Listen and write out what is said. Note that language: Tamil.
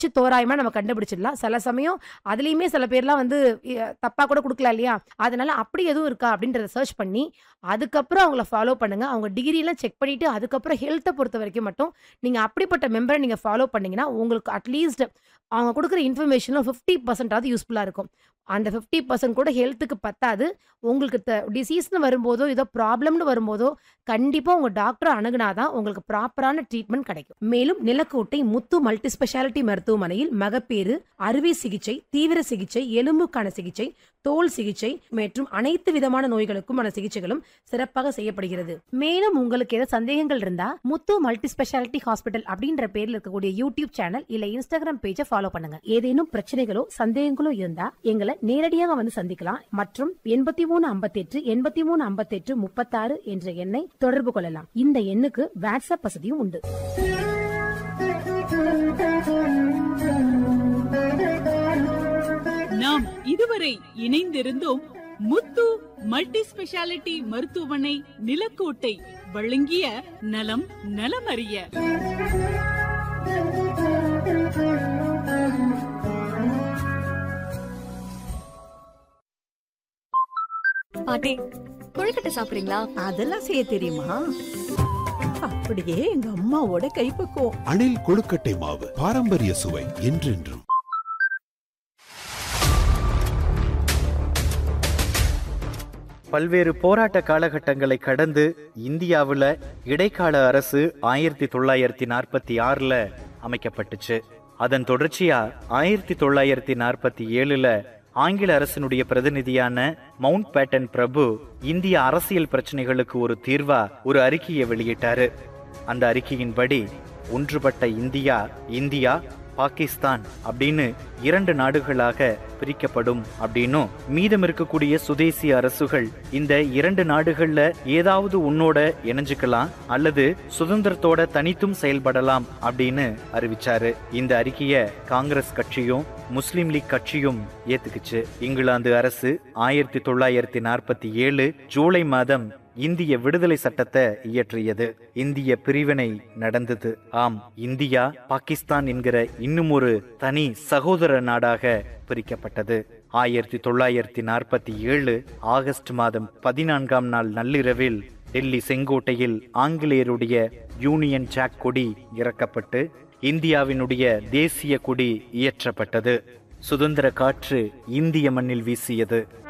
வச்சு தோராயமா நம்ம கண்டுபிடிச்சிடலாம் சில சமயம் அதுலயுமே சில பேர்லாம் வந்து இ- தப்பா கூட கொடுக்கலாம் இல்லையா அதனால அப்படி எதுவும் இருக்கா அப்படின்றத சர்ச் பண்ணி அதுக்கப்புறம் அவங்கள ஃபாலோ பண்ணுங்க அவங்க டிகிரிலாம் செக் பண்ணிட்டு அதுக்கப்புறம் ஹெல்த்தை பொறுத்த வரைக்கும் மட்டும் நீங்க அப்படிப்பட்ட மெம்பரை நீங்க ஃபாலோ பண்ணீங்கன்னா உங்களுக்கு அட்லீஸ்ட் அவங்க கொடுக்குற இன்ஃபர்மேஷனில் ஃபிஃப்டி பர்சன்டாவது யூஸ்ஃபுல்லாக இருக்கும் அந்த ஃபிஃப்டி பர்சன்ட் கூட ஹெல்த்துக்கு பத்தாது உங்களுக்கு டிசீஸ்னு வரும்போதோ ஏதோ ப்ராப்ளம்னு வரும்போதோ கண்டிப்பாக உங்கள் டாக்டரை அணுகுனாதான் உங்களுக்கு ப்ராப்பரான ட்ரீட்மெண்ட் கிடைக்கும் மேலும் நிலக்கோட்டை முத்து மல்டி ஸ்பெஷாலிட்டி மருத்துவமனையில் மகப்பேறு அறுவை சிகிச்சை தீவிர சிகிச்சை எலும்புக்கான சிகிச்சை தோல் சிகிச்சை மற்றும் அனைத்து விதமான நோய்களுக்குமான சிகிச்சைகளும் சிறப்பாக செய்யப்படுகிறது மேலும் உங்களுக்கு ஏதாவது சந்தேகங்கள் இருந்தா முத்து மல்டி ஸ்பெஷாலிட்டி ஹாஸ்பிட்டல் அப்படின்ற பேர்ல இருக்கக்கூடிய யூடியூப் சேனல் இல்ல இன்ஸ்டாகிராம் பேஜை ஃபாலோ பண்ணுங்க ஏதேனும் பிரச்சனைகளோ சந்தேகங்களோ இருந்தா எங்களை நேரடியாக வந்து சந்திக்கலாம் மற்றும் எண்பத்தி மூணு ஐம்பத்தெட்டு எண்பத்தி மூணு ஐம்பத்தெட்டு முப்பத்தாறு என்ற எண்ணை தொடர்பு கொள்ளலாம் இந்த எண்ணுக்கு வாட்ஸ்அப் வசதியும் உண்டு நாம் இதுவரை இணைந்திருந்தோம் முத்து மல்டி ஸ்பெஷாலிட்டி மருத்துவமனை நிலக்கோட்டை வழங்கிய நலம் நலமறிய பாட்டி கொழுக்கட்டை சாப்பிடுறீங்களா அதெல்லாம் செய்ய தெரியுமா அப்படியே எங்க அம்மாவோட கைப்பக்குவம் அணில் கொழுக்கட்டை மாவு பாரம்பரிய சுவை என்றென்றும் பல்வேறு போராட்ட காலகட்டங்களை கடந்து இந்தியாவில் இடைக்கால அரசு ஆயிரத்தி தொள்ளாயிரத்தி நாற்பத்தி ஆறில் அமைக்கப்பட்டுச்சு அதன் தொடர்ச்சியா ஆயிரத்தி தொள்ளாயிரத்தி நாற்பத்தி ஏழுல ஆங்கில அரசினுடைய பிரதிநிதியான மவுண்ட் பேட்டன் பிரபு இந்திய அரசியல் பிரச்சனைகளுக்கு ஒரு தீர்வா ஒரு அறிக்கையை வெளியிட்டாரு அந்த அறிக்கையின்படி ஒன்றுபட்ட இந்தியா இந்தியா பாகிஸ்தான் அப்படின்னு இரண்டு நாடுகளாக பிரிக்கப்படும் அப்படின்னும் மீதம் இருக்கக்கூடிய சுதேசி அரசுகள் இந்த இரண்டு நாடுகள்ல ஏதாவது உன்னோட இணைஞ்சுக்கலாம் அல்லது சுதந்திரத்தோட தனித்தும் செயல்படலாம் அப்படின்னு அறிவிச்சாரு இந்த அறிக்கைய காங்கிரஸ் கட்சியும் முஸ்லிம் லீக் கட்சியும் ஏத்துக்குச்சு இங்கிலாந்து அரசு ஆயிரத்தி தொள்ளாயிரத்தி நாற்பத்தி ஏழு ஜூலை மாதம் இந்திய விடுதலை சட்டத்தை இயற்றியது இந்திய பிரிவினை நடந்தது ஆம் இந்தியா பாகிஸ்தான் என்கிற இன்னும் ஒரு தனி சகோதர நாடாக பிரிக்கப்பட்டது ஆயிரத்தி தொள்ளாயிரத்தி நாற்பத்தி ஏழு ஆகஸ்ட் மாதம் பதினான்காம் நாள் நள்ளிரவில் டெல்லி செங்கோட்டையில் ஆங்கிலேயருடைய யூனியன் ஜாக் கொடி இறக்கப்பட்டு இந்தியாவினுடைய தேசிய கொடி இயற்றப்பட்டது சுதந்திர காற்று இந்திய மண்ணில் வீசியது